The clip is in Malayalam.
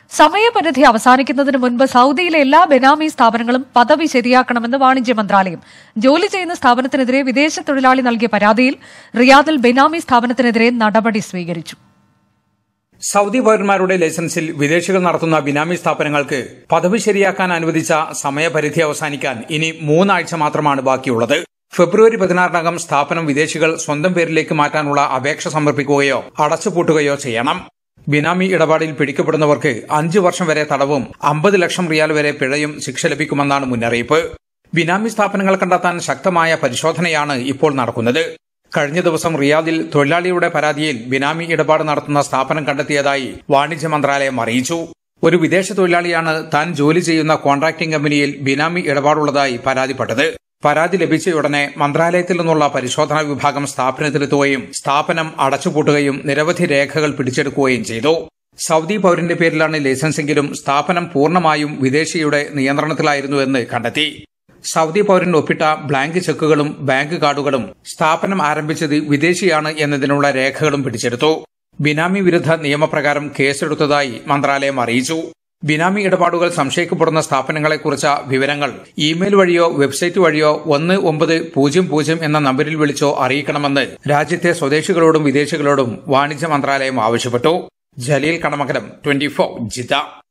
സമയപരിധി അവസാനിക്കുന്നതിന് മുൻപ് സൗദിയിലെ എല്ലാ ബെനാമി സ്ഥാപനങ്ങളും പദവി ശരിയാക്കണമെന്ന് വാണിജ്യ മന്ത്രാലയം ജോലി ചെയ്യുന്ന സ്ഥാപനത്തിനെതിരെ വിദേശ തൊഴിലാളി നൽകിയ പരാതിയിൽ റിയാദിൽ ബെനാമി സ്ഥാപനത്തിനെതിരെ നടപടി സ്വീകരിച്ചു സൗദി പൌരന്മാരുടെ ലൈസൻസിൽ വിദേശികൾ നടത്തുന്ന ബിനാമി സ്ഥാപനങ്ങൾക്ക് പദവി ശരിയാക്കാൻ അനുവദിച്ച സമയപരിധി അവസാനിക്കാൻ ഇനി മൂന്നാഴ്ച മാത്രമാണ് ബാക്കിയുള്ളത് ഫെബ്രുവരി പതിനാറിനകം സ്ഥാപനം വിദേശികൾ സ്വന്തം പേരിലേക്ക് മാറ്റാനുള്ള അപേക്ഷ സമർപ്പിക്കുകയോ അടച്ചുപൂട്ടുകയോ ചെയ്യണം ബിനാമി ഇടപാടിൽ പിടിക്കപ്പെടുന്നവർക്ക് അഞ്ചു വർഷം വരെ തടവും അമ്പത് ലക്ഷം റിയാൽ വരെ പിഴയും ശിക്ഷ ലഭിക്കുമെന്നാണ് മുന്നറിയിപ്പ് ബിനാമി സ്ഥാപനങ്ങൾ കണ്ടെത്താൻ ശക്തമായ പരിശോധനയാണ് ഇപ്പോൾ നടക്കുന്നത് കഴിഞ്ഞ ദിവസം റിയാദിൽ തൊഴിലാളിയുടെ പരാതിയിൽ ബിനാമി ഇടപാട് നടത്തുന്ന സ്ഥാപനം കണ്ടെത്തിയതായി വാണിജ്യ മന്ത്രാലയം അറിയിച്ചു ഒരു വിദേശ തൊഴിലാളിയാണ് താൻ ജോലി ചെയ്യുന്ന കോൺട്രാക്ടിംഗ് കമ്പനിയിൽ ബിനാമി ഇടപാടുള്ളതായി പരാതിപ്പെട്ടത് പരാതി ലഭിച്ചയുടനെ മന്ത്രാലയത്തിൽ നിന്നുള്ള പരിശോധനാ വിഭാഗം സ്ഥാപനത്തിലെത്തുകയും സ്ഥാപനം അടച്ചുപൂട്ടുകയും നിരവധി രേഖകൾ പിടിച്ചെടുക്കുകയും ചെയ്തു സൗദി പൌരന്റെ പേരിലാണ് ലൈസൻസെങ്കിലും സ്ഥാപനം പൂർണ്ണമായും വിദേശിയുടെ നിയന്ത്രണത്തിലായിരുന്നുവെന്ന് കണ്ടെത്തി സൗദി പൌരൻ ഒപ്പിട്ട ബ്ലാങ്ക് ചെക്കുകളും ബാങ്ക് കാർഡുകളും സ്ഥാപനം ആരംഭിച്ചത് വിദേശിയാണ് എന്നതിനുള്ള രേഖകളും പിടിച്ചെടുത്തു ബിനാമി വിരുദ്ധ നിയമപ്രകാരം കേസെടുത്തതായി മന്ത്രാലയം അറിയിച്ചു ബിനാമി ഇടപാടുകൾ സംശയിക്കപ്പെടുന്ന സ്ഥാപനങ്ങളെക്കുറിച്ച വിവരങ്ങൾ ഇമെയിൽ വഴിയോ വെബ്സൈറ്റ് വഴിയോ ഒന്ന് ഒമ്പത് പൂജ്യം പൂജ്യം എന്ന നമ്പരിൽ വിളിച്ചോ അറിയിക്കണമെന്ന് രാജ്യത്തെ സ്വദേശികളോടും വിദേശികളോടും വാണിജ്യ മന്ത്രാലയം ആവശ്യപ്പെട്ടു ജലീൽ കണമകലം ട്വന്റി ഫോർ ജിദ്ദ